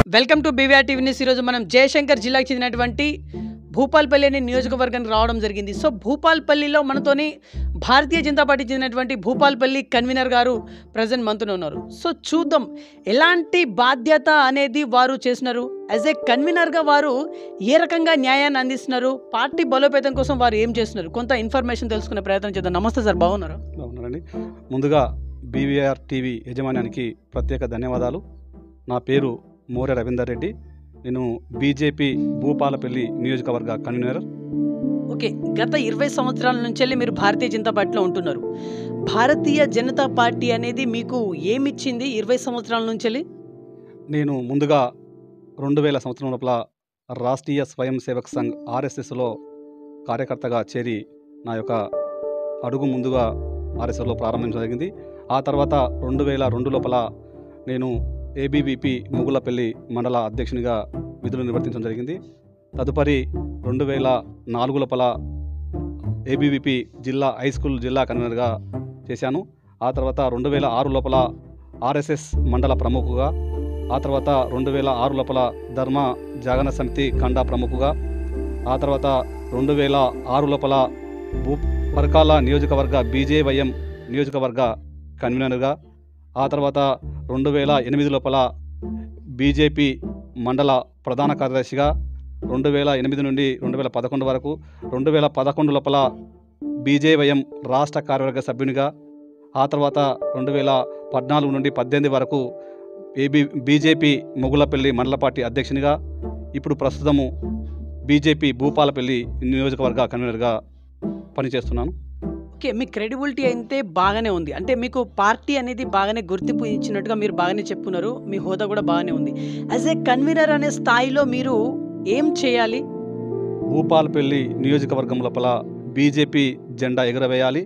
Welcome to BVR TV news ఈరోజు మనం జయశంకర్ జిల్లాకు చెందినటువంటి భూపాల్పల్లి అనే నియోజకవర్గానికి రావడం జరిగింది సో భూపాల్పల్లిలో మనతోని భారతీయ జనతా పార్టీ చెందినటువంటి భూపాల్పల్లి కన్వీనర్ గారు ప్రజెంట్ మనతోనే ఉన్నారు సో చూద్దాం ఎలాంటి బాధ్యత అనేది వారు చేస్తున్నారు యాజ్ ఏ కన్వీనర్గా వారు ఏ రకంగా న్యాయాన్ని అందిస్తున్నారు పార్టీ బలోపేతం కోసం వారు ఏం చేస్తున్నారు కొంత ఇన్ఫర్మేషన్ తెలుసుకునే ప్రయత్నం చేద్దాం నమస్తే సార్ బాగున్నారు బాగున్నారండి ముందుగా బీవీఆర్ టీవీ యజమాన్యానికి ప్రత్యేక ధన్యవాదాలు నా పేరు మోరె రవీందర్ రెడ్డి నేను బీజేపీ భూపాలపల్లి నియోజకవర్గ కన్వీనర్ ఓకే గత ఇరవై సంవత్సరాల నుంచి వెళ్ళి మీరు భారతీయ జనతా పార్టీలో ఉంటున్నారు భారతీయ జనతా పార్టీ అనేది మీకు ఏమిచ్చింది ఇరవై సంవత్సరాల నుంచి వెళ్ళి నేను ముందుగా రెండు వేల సంవత్సరం లోపల రాష్ట్రీయ స్వయం సేవక్ సంఘ్ ఆర్ఎస్ఎస్లో కార్యకర్తగా చేరి నా యొక్క అడుగు ముందుగా ఆర్ఎస్ఎస్లో ప్రారంభించడం జరిగింది ఆ తర్వాత రెండు వేల రెండు లోపల నేను ఏబీవీపీ ముగులపల్లి మండల అధ్యక్షునిగా విధులు నిర్వర్తించడం జరిగింది తదుపరి రెండు వేల నాలుగు లోపల ఏబీవీపీ జిల్లా హై స్కూల్ జిల్లా కన్వీనర్గా చేశాను ఆ తర్వాత రెండు వేల ఆరు లోపల ఆర్ఎస్ఎస్ మండల ప్రముఖగా ఆ తర్వాత రెండు వేల ఆరు లోపల ధర్మ జాగరణ సమితి ఖండా ప్రముఖగా ఆ తర్వాత రెండు వేల ఆరు లోపల భూ పరకాల నియోజకవర్గ బీజేవైఎం నియోజకవర్గ కన్వీనర్గా ఆ తర్వాత రెండు వేల ఎనిమిది లోపల బీజేపీ మండల ప్రధాన కార్యదర్శిగా రెండు వేల ఎనిమిది నుండి రెండు వేల పదకొండు వరకు రెండు వేల పదకొండు లోపల బీజేవైఎం రాష్ట్ర కార్యవర్గ సభ్యునిగా ఆ తర్వాత రెండు వేల పద్నాలుగు నుండి పద్దెనిమిది వరకు ఏబీ బీజేపీ మొగులపల్లి మండల పార్టీ అధ్యక్షునిగా ఇప్పుడు ప్రస్తుతము బీజేపీ భూపాలపల్లి నియోజకవర్గ కన్వీనర్గా పనిచేస్తున్నాను ఓకే మీ క్రెడిబిలిటీ అయితే బాగానే ఉంది అంటే మీకు పార్టీ అనేది బాగానే గుర్తింపు ఇచ్చినట్టుగా మీరు బాగానే చెప్పుకున్నారు మీ హోదా కూడా బాగానే ఉంది యాజ్ ఏ కన్వీనర్ అనే స్థాయిలో మీరు ఏం చేయాలి భూపాలపల్లి నియోజకవర్గం లోపల బీజేపీ జెండా ఎగురవేయాలి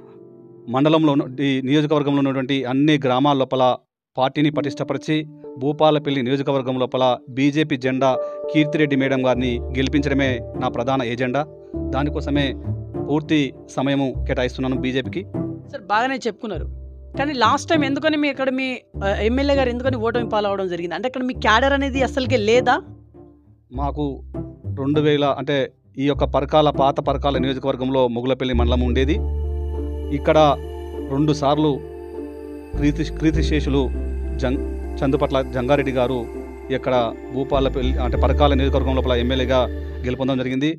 మండలంలో ఉన్న- ఈ నియోజకవర్గంలో ఉన్నటువంటి అన్ని గ్రామాల లోపల పార్టీని పటిష్టపరిచి భూపాలపల్లి నియోజకవర్గం లోపల బీజేపీ జెండా కీర్తిరెడ్డి మేడం గారిని గెలిపించడమే నా ప్రధాన ఏజెండా దానికోసమే పూర్తి సమయము కేటాయిస్తున్నాను బీజేపీకి సార్ బాగానే చెప్పుకున్నారు కానీ లాస్ట్ టైం ఎందుకని మీ ఇక్కడ మీ ఎమ్మెల్యే గారు ఎందుకని ఓటమి పాలవడం జరిగింది అంటే అక్కడ మీ క్యాడర్ అనేది అసలుకే లేదా మాకు రెండు వేల అంటే ఈ యొక్క పరకాల పాత పరకాల నియోజకవర్గంలో మొగులపల్లి మండలం ఉండేది ఇక్కడ రెండు సార్లు క్రీతి క్రీతిశేషులు జంగ్ చందుపట్ల జంగారెడ్డి గారు ఇక్కడ భూపాలపల్లి అంటే పరకాల నియోజకవర్గం లోపల ఎమ్మెల్యేగా గెలుపొందడం జరిగింది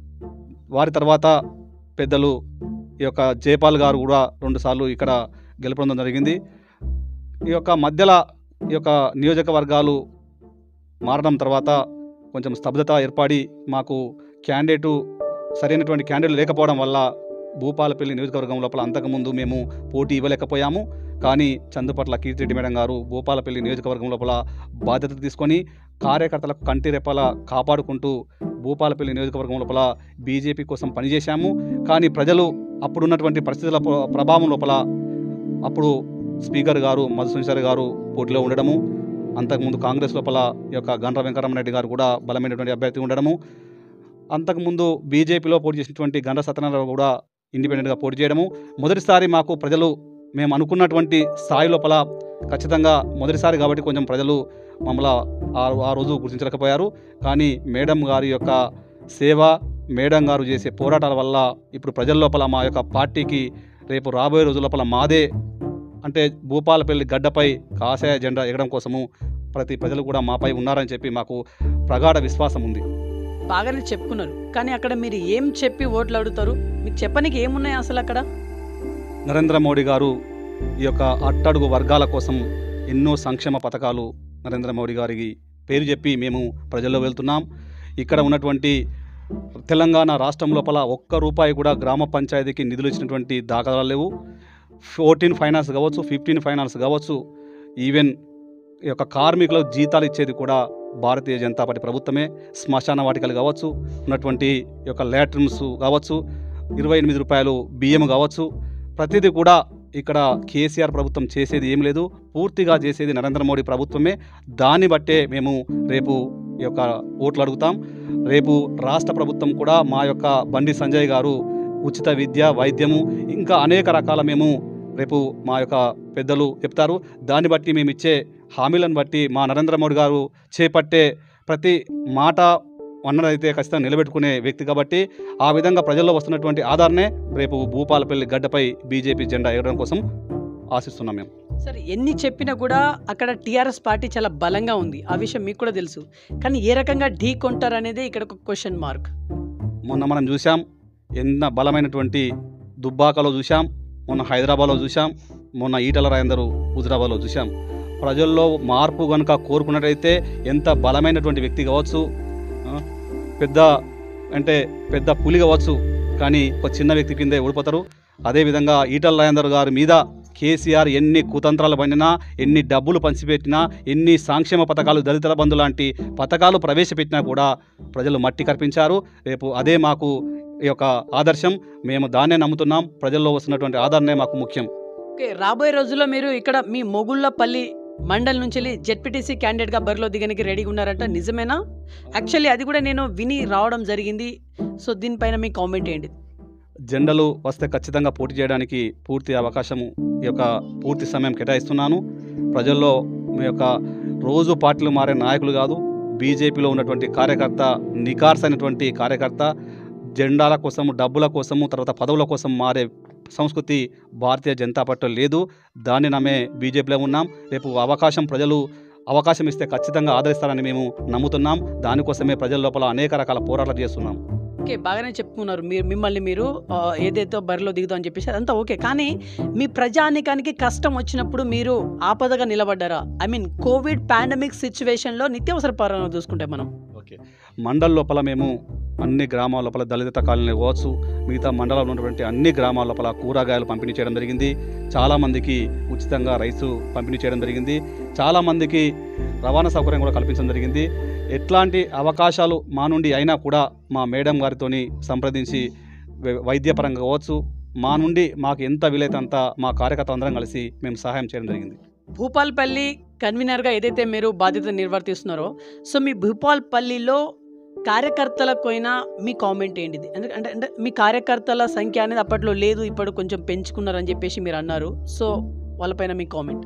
వారి తర్వాత పెద్దలు ఈ యొక్క జయపాల్ గారు కూడా రెండుసార్లు ఇక్కడ గెలుపొందడం జరిగింది ఈ యొక్క మధ్యలో ఈ యొక్క నియోజకవర్గాలు మారడం తర్వాత కొంచెం స్తబ్దత ఏర్పడి మాకు క్యాండిడేటు సరైనటువంటి క్యాండిడేట్ లేకపోవడం వల్ల భూపాలపల్లి నియోజకవర్గం లోపల అంతకుముందు మేము పోటీ ఇవ్వలేకపోయాము కానీ చందుపట్ల కీర్తిరెడ్డి మేడం గారు భూపాలపల్లి నియోజకవర్గం లోపల బాధ్యత తీసుకొని కార్యకర్తలకు కంటి రెప్పల కాపాడుకుంటూ భూపాలపల్లి నియోజకవర్గం లోపల బీజేపీ కోసం పనిచేశాము కానీ ప్రజలు అప్పుడున్నటువంటి పరిస్థితుల ప్ర- ప్రభావం లోపల అప్పుడు స్పీకర్ గారు మధుసూన్సారి గారు పోటీలో ఉండడము అంతకుముందు కాంగ్రెస్ లోపల ఈ యొక్క గండ్ర వెంకటరమణరెడ్డి గారు కూడా బలమైనటువంటి అభ్యర్థి ఉండడము అంతకుముందు బీజేపీలో పోటీ చేసినటువంటి గండ్ర సత్యనారాయణ కూడా ఇండిపెండెంట్గా పోటీ చేయడము మొదటిసారి మాకు ప్రజలు మేము అనుకున్నటువంటి స్థాయి లోపల ఖచ్చితంగా మొదటిసారి కాబట్టి కొంచెం ప్రజలు మమ్మల్ని ఆ ఆ రోజు గుర్తించలేకపోయారు కానీ మేడం గారి యొక్క సేవ మేడం గారు చేసే పోరాటాల వల్ల ఇప్పుడు ప్రజల లోపల మా యొక్క పార్టీకి రేపు రాబోయే రోజుల లోపల మాదే అంటే భూపాలపల్లి గడ్డపై కాషాయ జెండా ఎగడం కోసము ప్రతి ప్రజలు కూడా మాపై ఉన్నారని చెప్పి మాకు ప్రగాఢ విశ్వాసం ఉంది బాగానే చెప్పుకున్నారు కానీ అక్కడ మీరు ఏం చెప్పి ఓట్లు అడుగుతారు మీకు చెప్పనికి ఏమున్నాయి అసలు అక్కడ నరేంద్ర మోడీ గారు ఈ యొక్క అట్టడుగు వర్గాల కోసం ఎన్నో సంక్షేమ పథకాలు నరేంద్ర మోడీ గారికి పేరు చెప్పి మేము ప్రజల్లో వెళ్తున్నాం ఇక్కడ ఉన్నటువంటి తెలంగాణ రాష్ట్రం లోపల ఒక్క రూపాయి కూడా గ్రామ పంచాయతీకి నిధులు ఇచ్చినటువంటి దాఖలాలు లేవు ఫోర్టీన్ ఫైనాన్స్ కావచ్చు ఫిఫ్టీన్ ఫైనాన్స్ కావచ్చు ఈవెన్ ఈ యొక్క కార్మికులకు జీతాలు ఇచ్చేది కూడా భారతీయ జనతా పార్టీ ప్రభుత్వమే శ్మశాన వాటికలు కావచ్చు ఉన్నటువంటి ఈ యొక్క లాట్రిన్స్ కావచ్చు ఇరవై ఎనిమిది రూపాయలు బియ్యం కావచ్చు ప్రతిదీ కూడా ఇక్కడ కేసీఆర్ ప్రభుత్వం చేసేది ఏం లేదు పూర్తిగా చేసేది నరేంద్ర మోడీ ప్రభుత్వమే దాన్ని బట్టే మేము రేపు ఈ యొక్క ఓట్లు అడుగుతాం రేపు రాష్ట్ర ప్రభుత్వం కూడా మా యొక్క బండి సంజయ్ గారు ఉచిత విద్య వైద్యము ఇంకా అనేక రకాల మేము రేపు మా యొక్క పెద్దలు చెప్తారు దాన్ని బట్టి మేము ఇచ్చే హామీలను బట్టి మా నరేంద్ర మోడీ గారు చేపట్టే ప్రతి మాట అన్నదైతే ఖచ్చితంగా నిలబెట్టుకునే వ్యక్తి కాబట్టి ఆ విధంగా ప్రజల్లో వస్తున్నటువంటి ఆధారనే రేపు భూపాలపల్లి గడ్డపై బీజేపీ జెండా ఎగరడం కోసం ఆశిస్తున్నాం మేము సరే ఎన్ని చెప్పినా కూడా అక్కడ టీఆర్ఎస్ పార్టీ చాలా బలంగా ఉంది ఆ విషయం మీకు కూడా తెలుసు కానీ ఏ రకంగా ఢీ కొంటారు అనేది ఇక్కడ ఒక క్వశ్చన్ మార్క్ మొన్న మనం చూసాం ఎంత బలమైనటువంటి దుబ్బాకలో చూసాం మొన్న హైదరాబాద్లో చూసాం మొన్న ఈటల రాయందరు హుజరాబాద్లో చూసాం ప్రజల్లో మార్పు కనుక కోరుకున్నట్టయితే ఎంత బలమైనటువంటి వ్యక్తి కావచ్చు ఆ, పెద్ద అంటే పెద్ద పులి కావచ్చు కానీ ఒక చిన్న వ్యక్తి కిందే ఓడిపోతారు అదేవిధంగా ఈటల రాయందర్ గారి మీద కేసీఆర్ ఎన్ని కుతంత్రాలు పండినా ఎన్ని డబ్బులు పంచిపెట్టినా ఎన్ని సంక్షేమ పథకాలు దళితుల బంధు లాంటి పథకాలు ప్రవేశపెట్టినా కూడా ప్రజలు మట్టి కర్పించారు రేపు అదే మాకు ఈ యొక్క ఆదర్శం మేము దాన్నే నమ్ముతున్నాం ప్రజల్లో వస్తున్నటువంటి ఆదరణే మాకు ముఖ్యం ఓకే రాబోయే రోజుల్లో మీరు ఇక్కడ మీ మొగుళ్ళపల్లి మండల్ నుంచి వెళ్ళి జెడ్పీటీసీ క్యాండిడేట్గా బరిలో దిగడానికి రెడీగా ఉన్నారంట నిజమేనా యాక్చువల్లీ అది కూడా నేను విని రావడం జరిగింది సో దీనిపైన మీ కామెంట్ ఏంటి జెండలు వస్తే ఖచ్చితంగా పోటీ చేయడానికి పూర్తి అవకాశం ఈ యొక్క పూర్తి సమయం కేటాయిస్తున్నాను ప్రజల్లో మీ యొక్క రోజు పార్టీలు మారే నాయకులు కాదు బీజేపీలో ఉన్నటువంటి కార్యకర్త నికార్స్ అయినటువంటి కార్యకర్త జెండాల కోసము డబ్బుల కోసము తర్వాత పదవుల కోసం మారే సంస్కృతి భారతీయ జనతా పార్టీలో లేదు దాన్ని నమ్మే బీజేపీలో ఉన్నాం రేపు అవకాశం ప్రజలు అవకాశం ఇస్తే ఖచ్చితంగా ఆదరిస్తారని మేము నమ్ముతున్నాం దానికోసమే ప్రజల లోపల అనేక రకాల పోరాటాలు చేస్తున్నాం ఓకే బాగానే చెప్పుకున్నారు మీరు మిమ్మల్ని మీరు ఆ, ఏదైతే బరిలో దిగుదాం అని చెప్పేసి అదంతా ఓకే కానీ మీ ప్రజానికానికి కష్టం వచ్చినప్పుడు మీరు ఆపదగా నిలబడ్డారా ఐ మీన్ కోవిడ్ పాండమిక్ సిచ్యువేషన్లో నిత్యావసర పరంగా చూసుకుంటే మనం ఓకే మండల్ లోపల మేము అన్ని గ్రామాల లోపల దళిత కాలనీ కావచ్చు మిగతా మండలంలో ఉన్నటువంటి అన్ని గ్రామాల లోపల కూరగాయలు పంపిణీ చేయడం జరిగింది చాలామందికి ఉచితంగా రైసు పంపిణీ చేయడం జరిగింది చాలామందికి రవాణా సౌకర్యం కూడా కల్పించడం జరిగింది ఎట్లాంటి అవకాశాలు మా నుండి అయినా కూడా మా మేడం గారితోని సంప్రదించి వై- వైద్యపరంగా కావచ్చు మా నుండి మాకు ఎంత వీలైతే అంత మా కార్యకర్త అందరం కలిసి మేము సహాయం చేయడం జరిగింది భూపాల్పల్లి కన్వీనర్గా ఏదైతే మీరు బాధ్యత నిర్వర్తిస్తున్నారో సో మీ భూపాల్పల్లిలో కార్యకర్తలకైనా మీ కామెంట్ ఏంటిది ఎందుకంటే అంటే అంటే మీ కార్యకర్తల సంఖ్య అనేది అప్పట్లో లేదు ఇప్పుడు కొంచెం పెంచుకున్నారని చెప్పేసి మీరు అన్నారు సో వాళ్ళపైన మీ కామెంట్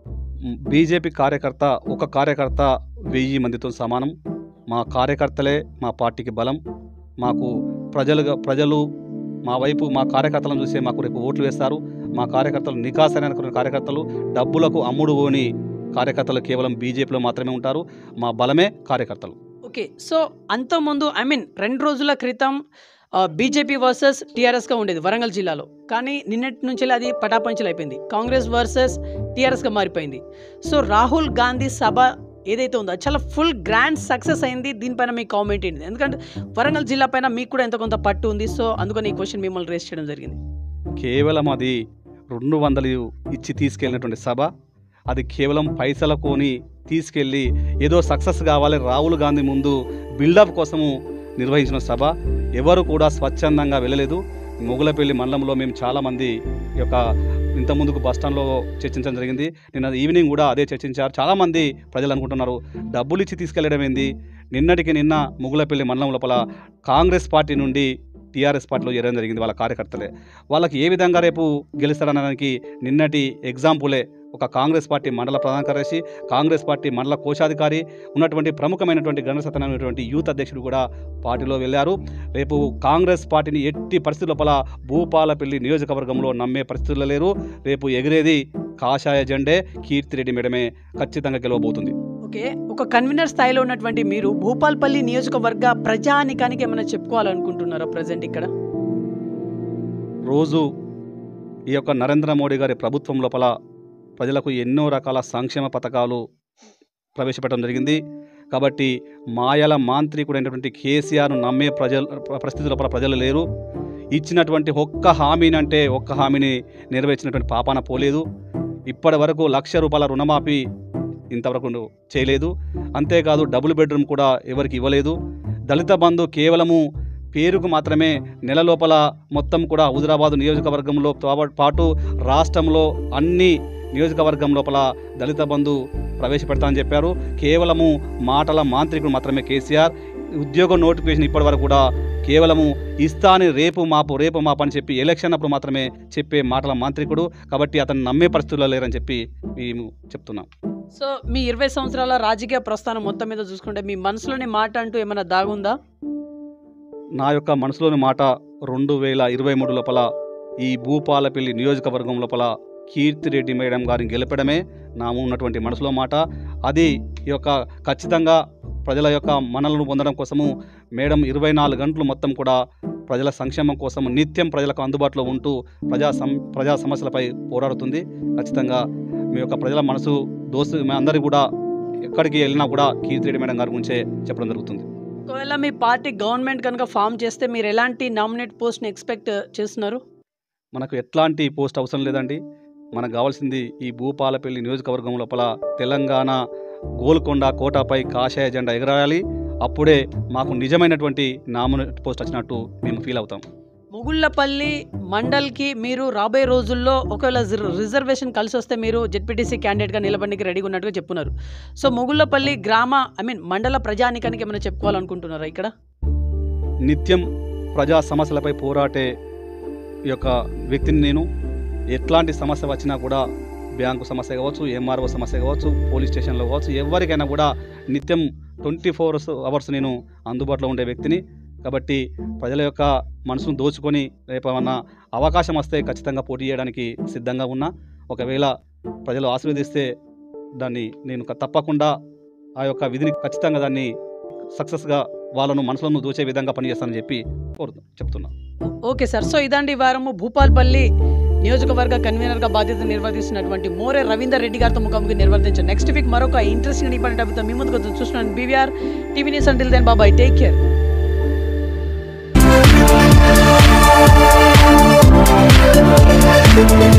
బీజేపీ కార్యకర్త ఒక కార్యకర్త వెయ్యి మందితో సమానం మా కార్యకర్తలే మా పార్టీకి బలం మాకు ప్రజలుగా ప్రజలు మా వైపు మా కార్యకర్తలను చూసే మాకు రేపు ఓట్లు వేస్తారు మా కార్యకర్తలు నికాసైన కార్యకర్తలు డబ్బులకు అమ్ముడు పోని కార్యకర్తలు కేవలం బీజేపీలో మాత్రమే ఉంటారు మా బలమే కార్యకర్తలు ఓకే సో అంతకుముందు ఐ మీన్ రెండు రోజుల క్రితం బీజేపీ వర్సెస్ టీఆర్ఎస్గా ఉండేది వరంగల్ జిల్లాలో కానీ నిన్నటి నుంచి అది పటాపంచలు అయిపోయింది కాంగ్రెస్ వర్సెస్ టీఆర్ఎస్గా మారిపోయింది సో రాహుల్ గాంధీ సభ ఏదైతే ఉందో అది చాలా ఫుల్ గ్రాండ్ సక్సెస్ అయింది దీనిపైన మీ కామెంట్ ఏంటి ఎందుకంటే వరంగల్ జిల్లా పైన మీకు కూడా ఎంతో కొంత పట్టు ఉంది సో అందుకని ఈ క్వశ్చన్ మిమ్మల్ని రేస్ చేయడం జరిగింది కేవలం అది రెండు వందలు ఇచ్చి తీసుకెళ్ళినటువంటి సభ అది కేవలం పైసల కొని తీసుకెళ్ళి ఏదో సక్సెస్ కావాలి రాహుల్ గాంధీ ముందు బిల్డప్ కోసము నిర్వహించిన సభ ఎవరు కూడా స్వచ్ఛందంగా వెళ్ళలేదు మొగులపల్లి మండలంలో మేము చాలామంది ఈ యొక్క ఇంత ముందుకు బస్ స్టాండ్లో చర్చించడం జరిగింది నిన్న ఈవినింగ్ కూడా అదే చర్చించారు చాలామంది ప్రజలు అనుకుంటున్నారు డబ్బులు ఇచ్చి తీసుకెళ్లడం ఏంది నిన్నటికి నిన్న ముగులపల్లి మండలం లోపల కాంగ్రెస్ పార్టీ నుండి టీఆర్ఎస్ పార్టీలో చేరడం జరిగింది వాళ్ళ కార్యకర్తలే వాళ్ళకి ఏ విధంగా రేపు గెలుస్తారనడానికి నిన్నటి ఎగ్జాంపులే ఒక కాంగ్రెస్ పార్టీ మండల ప్రధాన కార్యదర్శి కాంగ్రెస్ పార్టీ మండల కోశాధికారి ఉన్నటువంటి ప్రముఖమైనటువంటి గణసతనమైనటువంటి యూత్ అధ్యక్షుడు కూడా పార్టీలో వెళ్ళారు రేపు కాంగ్రెస్ పార్టీని ఎట్టి పరిస్థితుల లోపల భూపాలపల్లి నియోజకవర్గంలో నమ్మే పరిస్థితుల్లో లేరు రేపు ఎగిరేది కాషాయ జెండే కీర్తిరెడ్డి మేడమే ఖచ్చితంగా గెలవబోతుంది ఓకే ఒక కన్వీనర్ స్థాయిలో ఉన్నటువంటి మీరు భూపాల్పల్లి నియోజకవర్గ ప్రజానికానికి ఏమైనా చెప్పుకోవాలనుకుంటున్నారా ప్రజెంట్ ఇక్కడ రోజు ఈ యొక్క నరేంద్ర మోడీ గారి ప్రభుత్వం లోపల ప్రజలకు ఎన్నో రకాల సంక్షేమ పథకాలు ప్రవేశపెట్టడం జరిగింది కాబట్టి మాయల మాంత్రికుడైనటువంటి కేసీఆర్ను నమ్మే ప్రజలు పరిస్థితి లోపల ప్రజలు లేరు ఇచ్చినటువంటి ఒక్క హామీని అంటే ఒక్క హామీని నెరవేర్చినటువంటి పాపాన పోలేదు ఇప్పటి వరకు లక్ష రూపాయల రుణమాఫీ ఇంతవరకు చేయలేదు అంతేకాదు డబుల్ బెడ్రూమ్ కూడా ఎవరికి ఇవ్వలేదు దళిత బంధు కేవలము పేరుకు మాత్రమే నెల లోపల మొత్తం కూడా హుజరాబాద్ నియోజకవర్గంలో తో- పాటు రాష్ట్రంలో అన్ని నియోజకవర్గం లోపల దళిత బంధు ప్రవేశపెడతామని చెప్పారు కేవలము మాటల మాంత్రికుడు మాత్రమే కేసీఆర్ ఉద్యోగ నోటిఫికేషన్ ఇప్పటి వరకు కూడా కేవలము ఇస్తా అని రేపు మాపు రేపు మాపు అని చెప్పి ఎలక్షన్ అప్పుడు మాత్రమే చెప్పే మాటల మాంత్రికుడు కాబట్టి అతను నమ్మే పరిస్థితుల్లో లేరని చెప్పి మేము చెప్తున్నాం సో మీ ఇరవై సంవత్సరాల రాజకీయ ప్రస్థానం మొత్తం మీద చూసుకుంటే మీ మనసులోని మాట అంటూ ఏమైనా దాగుందా నా యొక్క మనసులోని మాట రెండు వేల ఇరవై మూడు లోపల ఈ భూపాలపల్లి నియోజకవర్గం లోపల కీర్తిరెడ్డి మేడం గారిని గెలపడమే నా ఉన్నటువంటి మనసులో మాట అది ఈ యొక్క ఖచ్చితంగా ప్రజల యొక్క మనలను పొందడం కోసము మేడం ఇరవై నాలుగు గంటలు మొత్తం కూడా ప్రజల సంక్షేమం కోసం నిత్యం ప్రజలకు అందుబాటులో ఉంటూ ప్రజా సం ప్రజా సమస్యలపై పోరాడుతుంది ఖచ్చితంగా మీ యొక్క ప్రజల మనసు దోస్తు మీ అందరికీ కూడా ఎక్కడికి వెళ్ళినా కూడా కీర్తిరెడ్డి మేడం గారి గురించే చెప్పడం జరుగుతుంది ఒకవేళ మీ పార్టీ గవర్నమెంట్ కనుక ఫామ్ చేస్తే మీరు ఎలాంటి నామినేట్ పోస్ట్ని ఎక్స్పెక్ట్ చేస్తున్నారు మనకు ఎట్లాంటి పోస్ట్ అవసరం లేదండి మనకు కావాల్సింది ఈ భూపాలపల్లి నియోజకవర్గం లోపల తెలంగాణ గోల్కొండ కోటపై కాషాయ జెండా ఎగరాయాలి అప్పుడే మాకు నిజమైనటువంటి నామినేట్ పోస్ట్ వచ్చినట్టు మేము ఫీల్ అవుతాం ముగుళ్ళపల్లి మండల్కి మీరు రాబోయే రోజుల్లో ఒకవేళ రిజర్- రిజర్వేషన్ కలిసి వస్తే మీరు జెడ్పీటీసీ క్యాండిడేట్గా నిలబడికి రెడీగా ఉన్నట్టుగా చెప్పున్నారు సో ముగుళ్ళపల్లి గ్రామ ఐ మీన్ మండల ప్రజానికానికి ఏమైనా చెప్పుకోవాలనుకుంటున్నారా ఇక్కడ నిత్యం ప్రజా సమస్యలపై పోరాటే ఈ యొక్క వ్యక్తిని నేను ఎట్లాంటి సమస్య వచ్చినా కూడా బ్యాంకు సమస్య కావచ్చు ఎంఆర్ఓ సమస్య కావచ్చు పోలీస్ స్టేషన్లో కావచ్చు ఎవరికైనా కూడా నిత్యం ట్వంటీ ఫోర్ అవర్స్ నేను అందుబాటులో ఉండే వ్యక్తిని కాబట్టి ప్రజల యొక్క మనసును దోచుకొని రేపు ఏమన్నా అవకాశం వస్తే ఖచ్చితంగా పోటీ చేయడానికి సిద్ధంగా ఉన్నా ఒకవేళ ప్రజలు ఆశీర్వదిస్తే దాన్ని నేను క- తప్పకుండా ఆ యొక్క విధిని ఖచ్చితంగా దాన్ని సక్సెస్గా వాళ్ళను మనసులను దోచే విధంగా పనిచేస్తానని చెప్పి కోరుతూ చెప్తున్నా ఓకే సార్ సో ఇదండి ఈ వారము భూపాల్పల్లి నియోజకవర్గ కన్వీనర్గా బాధ్యత నిర్వర్తిస్తున్నటువంటి మోరే రవీందర్ రెడ్డి గారితో ముఖాముఖి నిర్వర్తించారు నెక్స్ట్ వీక్ మరొక ఇంట్రెస్టింగ్ ఇంపార్టెంట్ టాపిక్తో మీ ముందుకు వచ్చి చూస్తున్నాను BVR TV news until then bye bye take care Thank you.